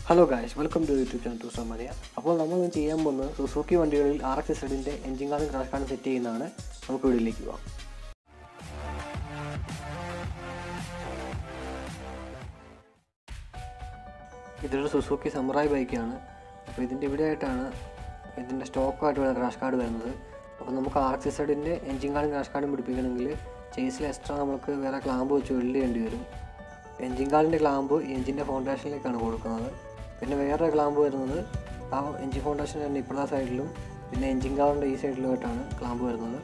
hello guys welcome to YouTube channel to സമരിയ അപ്പോൾ നമ്മൾ ഇന്ന് ചെയ്യാൻ പോകുന്നത് സുസൂക്കി വണ്ടികളിൽ ആർ എക്സ് എസഡിൻ്റെ എഞ്ചിൻ കാർഡും ക്രാഷ് കാർഡും സെറ്റ് ചെയ്യുന്നതാണ് നമുക്ക് വീഡിയോയിലേക്ക് പോകാം ഇതൊരു സുസൂക്കി സമുറായി ബൈക്കാണ് അപ്പോൾ ഇതിൻ്റെ ഇവിടെ ആയിട്ടാണ് ഇതിൻ്റെ സ്റ്റോക്കായിട്ട് വരുന്ന ക്രാഷ് കാർഡ് വരുന്നത് അപ്പോൾ നമുക്ക് ആർ എക്സ് എസഡിൻ്റെ എഞ്ചിൻ കാർഡും ക്രാഷ് കാർഡും പിടിപ്പിക്കണമെങ്കിൽ ചേസിൽ എക്സ്ട്രാ നമുക്ക് വേറെ ക്ലാമ്പ് വെച്ച് വെൽഡ് ചെയ്യേണ്ടി വരും എഞ്ചിൻ കാർഡിൻ്റെ ക്ലാമ്പ് എഞ്ചിൻ്റെ ഫൗണ്ടേഷനിലേക്കാണ് കൊടുക്കുന്നത് പിന്നെ വേറെ ക്ലാമ്പ് വരുന്നത് ആ എഞ്ചിൻ ഫൗണ്ടേഷൻ തന്നെ ഇപ്പുറത്തെ സൈഡിലും പിന്നെ എഞ്ചിൻ കാറിൻ്റെ ഈ സൈഡിലുമായിട്ടാണ് ക്ലാമ്പ് വരുന്നത്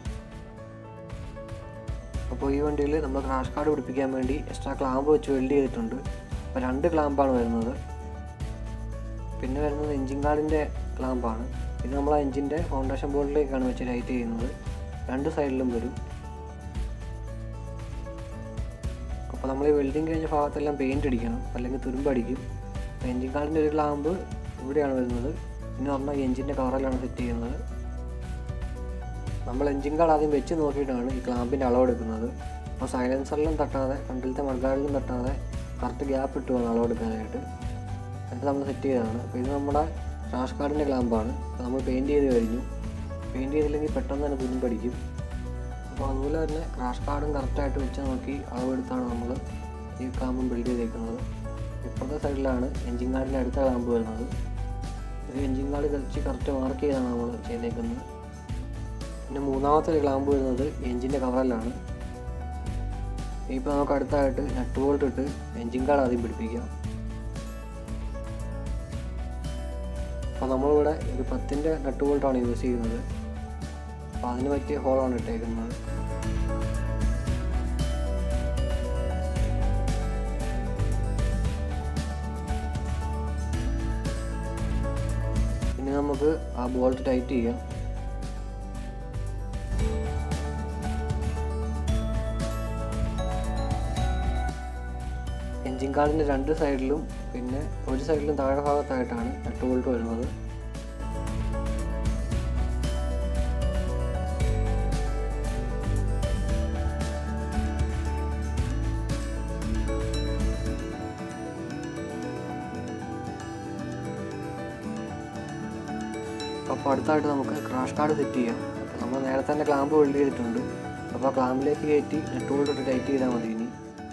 അപ്പോൾ ഈ വണ്ടിയിൽ നമ്മൾ ക്രാഷ് കാർഡ് പിടിപ്പിക്കാൻ വേണ്ടി എക്സ്ട്രാ ക്ലാമ്പ് വെച്ച് വെൽഡ് ചെയ്തിട്ടുണ്ട് അപ്പോൾ രണ്ട് ക്ലാമ്പാണ് വരുന്നത് പിന്നെ വരുന്നത് എഞ്ചിൻ കാർഡിൻ്റെ ക്ലാമ്പാണ് ഇത് നമ്മൾ ആ എഞ്ചിൻ്റെ ഫൗണ്ടേഷൻ ബോർഡിലേക്കാണ് വെച്ച് ലൈറ്റ് ചെയ്യുന്നത് രണ്ട് സൈഡിലും വരും അപ്പോൾ നമ്മൾ ഈ വെൽഡിങ് കഴിഞ്ഞ ഭാഗത്തെല്ലാം പെയിൻറ്റ് അടിക്കണം അല്ലെങ്കിൽ തുരുമ്പടിക്കും അപ്പോൾ എഞ്ചിൻ കാർഡിൻ്റെ ഒരു ക്ലാമ്പ് ഇവിടെയാണ് വരുന്നത് പിന്നെ പറഞ്ഞാൽ എഞ്ചിൻ്റെ കവറിലാണ് സെറ്റ് ചെയ്യുന്നത് നമ്മൾ എഞ്ചിൻ കാർഡ് ആദ്യം വെച്ച് നോക്കിയിട്ടാണ് ഈ ക്ലാമ്പിൻ്റെ അളവെടുക്കുന്നത് അപ്പോൾ സൈലൻസറിലും തട്ടാതെ ഫ്രണ്ടിലത്തെ മഡ്ഗാർഡിലും തട്ടാതെ കറക്റ്റ് ഗ്യാപ്പ് ഇട്ട് വേണം അളവെടുക്കാനായിട്ട് എന്നിട്ട് നമ്മൾ സെറ്റ് ചെയ്തതാണ് അപ്പോൾ ഇത് നമ്മുടെ ക്രാഷ് കാർഡിൻ്റെ ക്ലാമ്പാണ് അപ്പോൾ നമ്മൾ പെയിൻറ്റ് ചെയ്ത് കഴിഞ്ഞു പെയിൻറ്റ് ചെയ്തില്ലെങ്കിൽ പെട്ടെന്ന് തന്നെ തുരുമ്പടിക്കും അപ്പോൾ അതുപോലെ തന്നെ ക്രാഷ് കാർഡും കറക്റ്റായിട്ട് വെച്ച് നോക്കി അളവെടുത്താണ് നമ്മൾ ഈ ക്ലാമ്പും ബിൽഡ് ചെയ്തേക്കുന്നത് ഇപ്പുറത്തെ സൈഡിലാണ് എഞ്ചിൻ കാർഡിൻ്റെ അടുത്ത ക്ലാമ്പ് വരുന്നത് ഇത് എഞ്ചിൻ കാർഡ് വെച്ച് കറക്റ്റ് മാർക്ക് ചെയ്താണ് നമ്മൾ ചെയ്തേക്കുന്നത് പിന്നെ മൂന്നാമത്തെ ഒരു ക്ലാമ്പ് വരുന്നത് എഞ്ചിൻ്റെ കവറിലാണ് ഇപ്പോൾ നമുക്ക് അടുത്തായിട്ട് നട്ട് ബോൾട്ട് ഇട്ട് എഞ്ചിൻ കാർഡ് ആദ്യം പിടിപ്പിക്കാം അപ്പോൾ നമ്മളിവിടെ ഒരു പത്തിൻ്റെ നട്ട് ബോൾട്ടാണ് യൂസ് ചെയ്യുന്നത് അപ്പോൾ അതിന് പറ്റിയ ഹോളാണ് ഇട്ടേക്കുന്നത് ഇനി നമുക്ക് ആ ബോൾട്ട് ടൈറ്റ് ചെയ്യാം എഞ്ചിൻ കാർഡിൻ്റെ രണ്ട് സൈഡിലും പിന്നെ ഒരു സൈഡിലും താഴെ ഭാഗത്തായിട്ടാണ് നട്ട് ബോൾട്ട് വരുന്നത് അപ്പോൾ അടുത്തായിട്ട് നമുക്ക് ക്രാഷ് കാർഡ് സെറ്റ് ചെയ്യാം അപ്പോൾ നമ്മൾ നേരത്തെ തന്നെ ക്ലാമ്പ് വെൽഡ് ചെയ്തിട്ടുണ്ട് അപ്പോൾ ആ ക്ലാമ്പിലേക്ക് കയറ്റി നെറ്റ് ബോൾട്ട് ഇട്ട് ടൈറ്റ് ചെയ്താൽ മതി ഇനി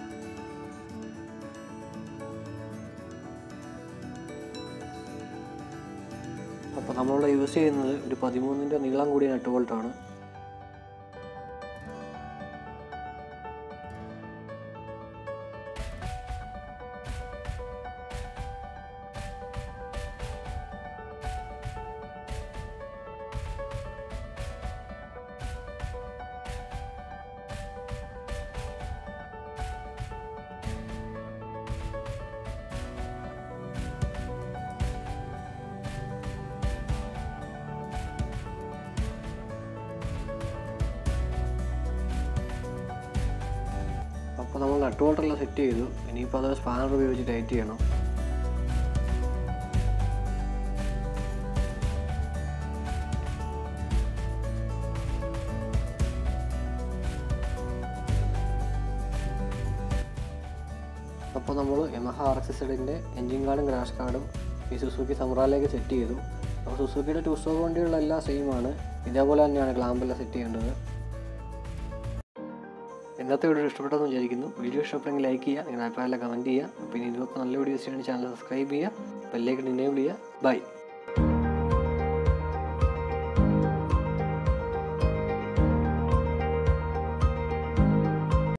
അപ്പോൾ നമ്മളിവിടെ യൂസ് ചെയ്യുന്നത് ഒരു പതിമൂന്നിൻ്റെ നീളം കൂടിയ നെറ്റ് ബോൾട്ടാണ് അപ്പോൾ നമ്മൾ നട്ട് ബോൾട്ടെല്ലാം സെറ്റ് ചെയ്തു ഇനിയിപ്പോൾ അത് സ്പാനർ ഉപയോഗിച്ച് ടൈറ്റ് ചെയ്യണം അപ്പോൾ നമ്മൾ യമഹ ആർ എക്സ് എസഡിൻ്റെ എൻജിൻ കാർഡും ക്രാഷ് കാർഡും ഈ സുസുക്കി സമുറായിലേക്ക് സെറ്റ് ചെയ്തു അപ്പോൾ സുസുക്കിയുടെ ടു സ്റ്റോർ വണ്ടികളെല്ലാം സെയിം ആണ് ഇതേപോലെ തന്നെയാണ് ക്ലാമ്പെല്ലാം സെറ്റ് ചെയ്യേണ്ടത് ഇന്നത്തെ വീഡിയോ ഇഷ്ടപ്പെട്ടെന്ന് വിചാരിക്കുന്നു വീഡിയോ ഇഷ്ടപ്പെട്ടെങ്കിൽ ലൈക്ക് ചെയ്യുക നിങ്ങളുടെ അഭിപ്രായമെല്ലാം കമൻറ്റ് ചെയ്യുക പിന്നെ ഇതുപോലെ നല്ല വീഡിയോസ് ചെയ്യണമെങ്കിൽ ചാനൽ സബ്സ്ക്രൈബ് ചെയ്യുക ബെല്ലേക്ക് എനേബിൾ ചെയ്യുക ബൈ